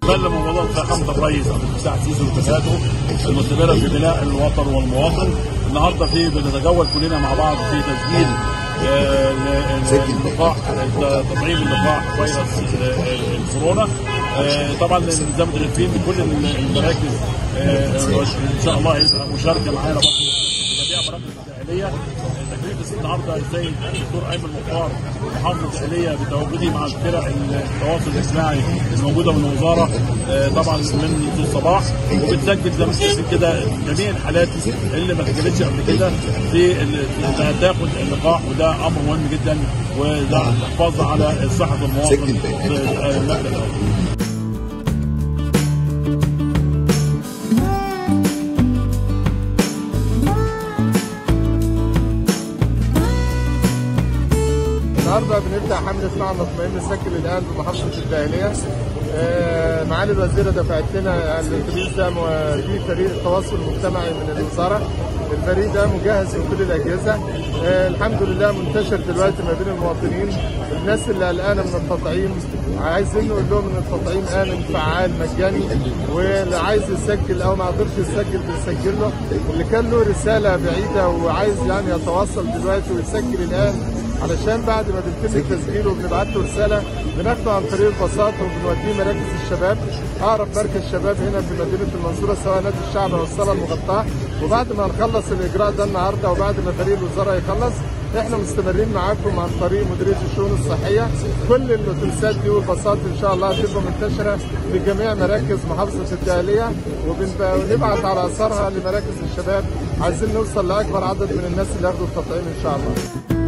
استغل مبادره فخامه الرئيس عبد الفتاح السيسي واتفاقاته المستمره في بناء الوطن والمواطن النهارده في بنتجول كلنا مع بعض في تسجيل آه، ل- اللقاح تطعيم اللقاح فيروس آه، الكورونا آه، طبعا زي ما انتم عارفين كل المراكز آه، ان شاء الله هيبقى مشاركه معانا برضه في جميع مراكز الداخليه تكريم بس النهارده السيد الدكتور ايمن مختار محافظ الداخليه بتواجدي مع فرق التواصل الاجتماعي الموجوده من الوزاره آه، طبعا من الصباح وبتسجل زي ما انتم شايفين كده جميع الحالات اللي ما سجلتش قبل كده في ال- انها تاخد اللقاح وده امر مهم جدا وده حفاظ على صحه المواطن آه، المبدأ الأول. النهارده بنبدا حمله مع مطمئن سجل الان بمحافظه الداهليه آه، معالي الوزيره دفعت لنا الاتوبيس ده مو- في فريق التواصل المجتمعي من الوزاره الفريق ده مجهز بكل الاجهزه آه، الحمد لله منتشر دلوقتي ما بين المواطنين الناس اللي قلقانه من التطعيم عايزين نقول لهم ان التطعيم امن فعال مجاني واللي عايز يسجل او ما قدرش يسجل بنسجل له اللي كان له رساله بعيده وعايز يعني يتواصل دلوقتي ويسجل الان علشان بعد ما بيتم تسجيله بنبعت له رساله بناخده عن طريق الباصات وبنوديه مراكز الشباب اقرب مركز شباب هنا في مدينه المنصوره سواء نادي الشعب او الصاله المغطاه وبعد ما نخلص الاجراء ده النهارده وبعد ما فريق الوزاره يخلص احنا مستمرين معاكم عن طريق مديريه الشؤون الصحيه كل الاتوبيسات دي والباصات ان شاء الله هتبقى منتشره في جميع مراكز محافظه الدقهليه وبنبقى- ونبعت على اثارها لمراكز الشباب عايزين نوصل لاكبر عدد من الناس اللي ياخدوا التطعيم ان شاء الله